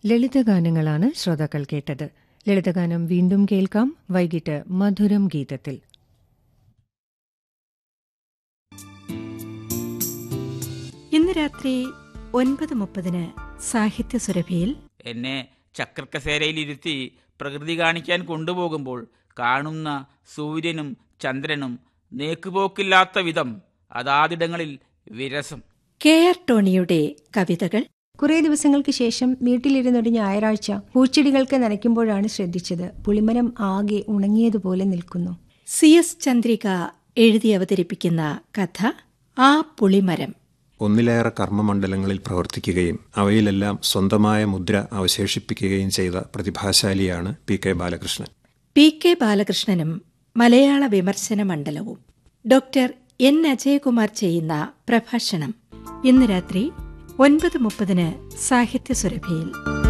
ലളിതഗാനങ്ങളാണ് ശ്രോതാക്കൾ കേട്ടത് ലളിതഗാനം വീണ്ടും കേൾക്കാം വൈകിട്ട് മധുരം ഗീതത്തിൽ ഇന്ന് രാത്രി ഒൻപത് മുപ്പതിന് സാഹിത്യ സുരഭിയിൽ എന്നെ ചക്രക്കസേരയിലിരുത്തി പ്രകൃതി കാണിക്കാൻ കൊണ്ടുപോകുമ്പോൾ കാണുന്ന സൂര്യനും ചന്ദ്രനും നേക്കുപോക്കില്ലാത്ത വിധം അതാതിടങ്ങളിൽ വിരസം കെ ആർ ടോണിയുടെ കവിതകൾ കുറേ ദിവസങ്ങൾക്ക് ശേഷം വീട്ടിലിരുന്നൊരു ഞായറാഴ്ച പൂച്ചെടികൾക്ക് നനയ്ക്കുമ്പോഴാണ് ശ്രദ്ധിച്ചത് പുളിമരം ആകെ ഉണങ്ങിയതുപോലെ നിൽക്കുന്നു സി എസ് ചന്ദ്രിക എഴുതി അവതരിപ്പിക്കുന്ന കഥ ആ പുളിമരം ഒന്നിലേറെ കർമ്മമണ്ഡലങ്ങളിൽ പ്രവർത്തിക്കുകയും അവയിലെല്ലാം സ്വന്തമായ മുദ്ര അവശേഷിപ്പിക്കുകയും ചെയ്ത പ്രതിഭാശാലിയാണ് P K Balakrishnan P K ബാലകൃഷ്ണനും മലയാള വിമർശന മണ്ഡലവും ഡോക്ടർ എൻ അജയകുമാർ ചെയ്യുന്ന പ്രഭാഷണം ഇന്ന് രാത്രി ഒൻപത് മുപ്പതിന് സാഹിത്യ സുരഭിയിൽ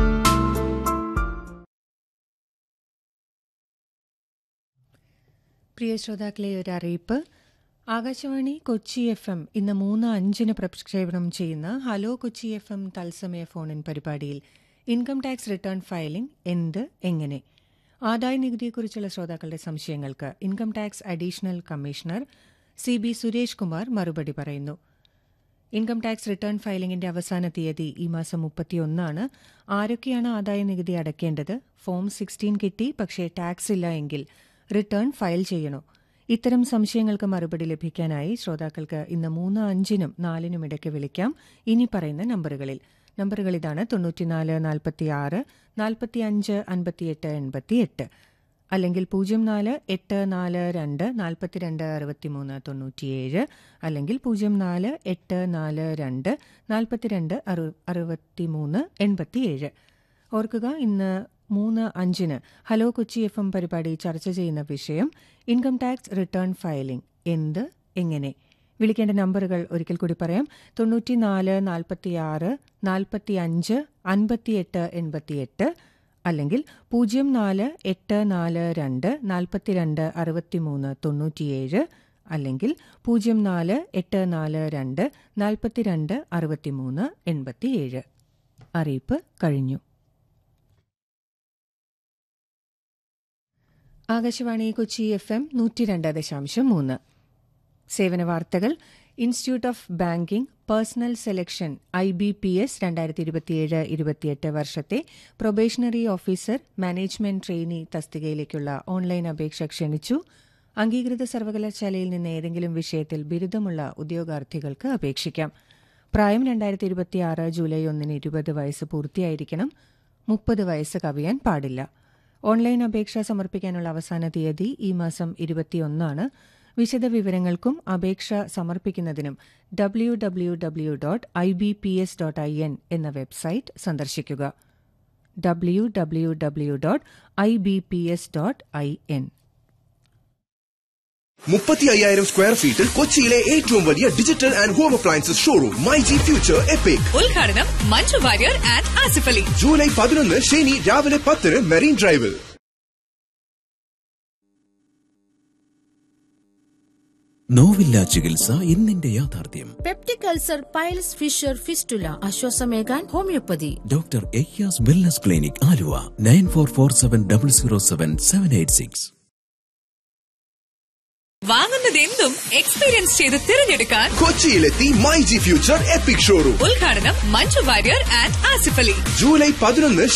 പ്രിയ ശ്രോതാക്കളെ ഒരു അറിയിപ്പ് ആകാശവാണി കൊച്ചി എഫ് എം ഇന്ന് മൂന്ന് അഞ്ചിന് പ്രക്ഷേപണം ചെയ്യുന്ന ഹലോ കൊച്ചി എഫ് എം തത്സമയ ഫോണിൻ പരിപാടിയിൽ ഇൻകം ടാക്സ് റിട്ടേൺ ഫയലിംഗ് എന്ത് എങ്ങനെ ആദായ നികുതിയെക്കുറിച്ചുള്ള ശ്രോതാക്കളുടെ സംശയങ്ങൾക്ക് income tax additional commissioner C B Suresh Kumar മറുപടി പറയുന്നു ഇൻകം ടാക്സ് റിട്ടേൺ ഫയലിംഗിന്റെ അവസാന തീയതി ഈ മാസം മുപ്പത്തിയൊന്നാണ് ആരൊക്കെയാണ് ആദായ നികുതി അടയ്ക്കേണ്ടത് ഫോം സിക്സ്റ്റീൻ കിട്ടി പക്ഷേ ടാക്സ് ഇല്ല എങ്കിൽ റിട്ടേൺ ഫയൽ ചെയ്യണോ ഇത്തരം സംശയങ്ങൾക്ക് മറുപടി ലഭിക്കാനായി ശ്രോതാക്കൾക്ക് ഇന്ന് മൂന്ന് അഞ്ചിനും നാലിനും ഇടയ്ക്ക് വിളിക്കാം ഇനി പറയുന്ന നമ്പറുകളിൽ നമ്പറുകൾ ഇതാണ് തൊണ്ണൂറ്റിനാല് നാൽപ്പത്തി ആറ് നാൽപ്പത്തി അഞ്ച് അൻപത്തിയെട്ട് എൺപത്തിയെട്ട് അല്ലെങ്കിൽ പൂജ്യം നാല് എട്ട് നാല് രണ്ട് നാൽപ്പത്തിരണ്ട് അറുപത്തിമൂന്ന് തൊണ്ണൂറ്റിയേഴ് അല്ലെങ്കിൽ പൂജ്യം നാല് എട്ട് നാല് രണ്ട് നാൽപ്പത്തിരണ്ട് അറു അറുപത്തിമൂന്ന് എൺപത്തിയേഴ് ഓർക്കുക ഇന്ന് മൂന്ന് അഞ്ചിന് ഹലോ കൊച്ചി എഫ് എം പരിപാടി ചർച്ച ചെയ്യുന്ന വിഷയം ഇൻകം ടാക്സ് റിട്ടേൺ ഫയലിംഗ് എന്ത് എങ്ങനെ വിളിക്കേണ്ട നമ്പറുകൾ ഒരിക്കൽ കൂടി പറയാം തൊണ്ണൂറ്റിനാല് നാൽപ്പത്തിയാറ് നാൽപ്പത്തി അഞ്ച് അൻപത്തിയെട്ട് എൺപത്തിയെട്ട് അല്ലെങ്കിൽ പൂജ്യം നാല് എട്ട് നാല് രണ്ട് നാൽപ്പത്തിരണ്ട് അറുപത്തിമൂന്ന് തൊണ്ണൂറ്റിയേഴ് അല്ലെങ്കിൽ പൂജ്യം നാല് എട്ട് നാല് രണ്ട് നാൽപ്പത്തിരണ്ട് അറുപത്തിമൂന്ന് എൺപത്തിയേഴ് അറിയിപ്പ് കഴിഞ്ഞു ആകാശവാണി കൊച്ചി എഫ് എം നൂറ്റി രണ്ട് ദശാംശം മൂന്ന് സേവന വാർത്തകൾ institute of banking personnel selection I B P S രണ്ടായിരത്തി ഇരുപത്തിയേഴ് ഇരുപത്തിയെട്ട് വർഷത്തെ പ്രൊബേഷണറി ഓഫീസർ മാനേജ്മെന്റ് ട്രെയിനി തസ്തികയിലേക്കുള്ള ഓൺലൈൻ അപേക്ഷ ക്ഷണിച്ചു അംഗീകൃത സർവകലാശാലയിൽ നിന്ന് ഏതെങ്കിലും വിഷയത്തിൽ ബിരുദമുള്ള ഉദ്യോഗാർത്ഥികൾക്ക് അപേക്ഷിക്കാം പ്രായം രണ്ടായിരത്തി ഇരുപത്തിയാറ് ജൂലൈ ഒന്നിന് ഇരുപത് വയസ്സ് പൂർത്തിയായിരിക്കണം മുപ്പത് വയസ്സ് കവിയാൻ പാടില്ല ഓൺലൈൻ അപേക്ഷ സമർപ്പിക്കാനുള്ള അവസാന തീയതി ഈ മാസം ഇരുപത്തിയൊന്നാണ് വിശദ വിവരങ്ങൾക്കും അപേക്ഷ സമർപ്പിക്കുന്നതിനും W W W dot I B P S dot I N എന്ന വെബ്സൈറ്റ് സന്ദർശിക്കുക W W W dot I B P S dot I N മുപ്പത്തി അയ്യായിരം സ്ക്വയർ ഫീറ്റിൽ കൊച്ചിയിലെ ഏറ്റവും വലിയ digital and home appliances showroom myG future epic ഉദ്ഘാടനം Manju Warrier and Asif Ali July പതിനൊന്ന് ശനി രാവിലെ പത്തിന് മെറീൻ ഡ്രൈവിൽ നോവില്ല ചികിത്സ ഇന്നിന്റെ യാഥാർത്ഥ്യം peptic ulcer piles fissure fistula ആശ്വാസമേകാൻ ഹോമിയോപ്പതി ഡോക്ടർ എയ്യാസ് wellness clinic Aluva nine four four seven double zero seven seven eight six വാങ്ങുന്നതെന്തും എക്സ്പീരിയൻസ് ചെയ്ത് തിരഞ്ഞെടുക്കാൻ കൊച്ചിയിലെത്തി myG future epic showroom ഉദ്ഘാടനം മഞ്ജു വാര്യർ ആൻഡ് ആസിഫ് അലി ജൂലൈ പതിനൊന്ന്